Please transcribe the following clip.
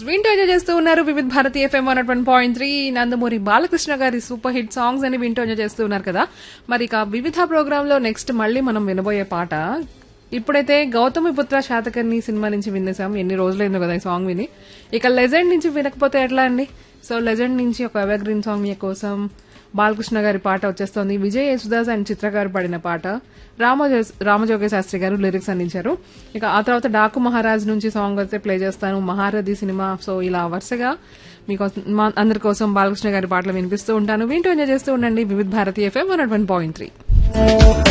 వింటూ ఎంజాయ్ చేస్తూ ఉన్నారు Vividh Bharati FM one one point three Nandamuri Balakrishna గారి సూపర్ హిట్ సాంగ్స్ అని వింటూ ఎంజాయ్ చేస్తూ ఉన్నారు కదా మరి ఇక వివిధ ప్రోగ్రామ్ లో నెక్స్ట్ మళ్ళీ మనం వినబోయే పాట ఇప్పుడైతే గౌతమి పుత్ర శాతకర్ణి సినిమా నుంచి వినేసాం ఎన్ని రోజులైందో కదా ఈ సాంగ్ విని ఇక లెజెండ్ నుంచి వినకపోతే ఎట్లా అండి సో లెజెండ్ నుంచి ఒక ఎవర్ గ్రీన్ సాంగ్ మీ కోసం బాలకృష్ణ గారి పాట వచ్చేస్తోంది విజయ్ యేసుదాస్ అండ్ చిత్ర గారు పాడిన పాట రామజో రామజోగ శాస్త్రి గారు లిరిక్స్ అందించారు ఇక ఆ తర్వాత డాకు మహారాజ్ నుంచి సాంగ్ అయితే ప్లే చేస్తాను మహారథి సినిమా సో ఇలా వరుసగా మీకోసం మా అందరి కోసం బాలకృష్ణ గారి పాటలు వినిపిస్తూ ఉంటాను వింటూ ఎంజాయ్ చేస్తూ ఉండండి Vividh Bharatiya FM one point three